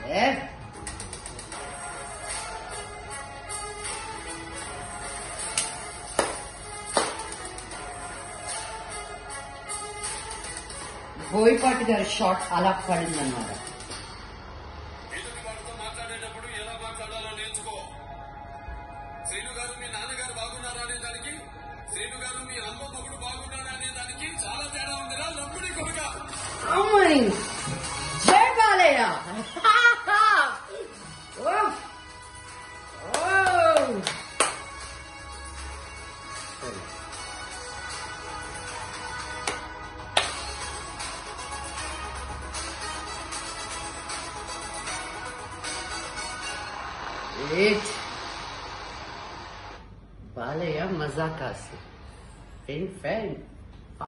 ఏ బోయపాటి గారి షాట్ అలా పడిందన్నమాట ఎదుటి వాడితో మాట్లాడేటప్పుడు ఎలా మాట్లాడాలో నేర్చుకో శ్రీను గారు మీ నాన్నగారు బాగున్నారా అనే దానికి శ్రీను గారు మీ అమ్మ మొగుడు బాగున్నారా అనే దానికి చాలా తేడా ఉందిరా లంబడి కొడుక అమ్మాయి జై బాలయ్య ఓ! ఓ! Great. బాలయ్య మజా కాసి ఫెన్ ఫెన్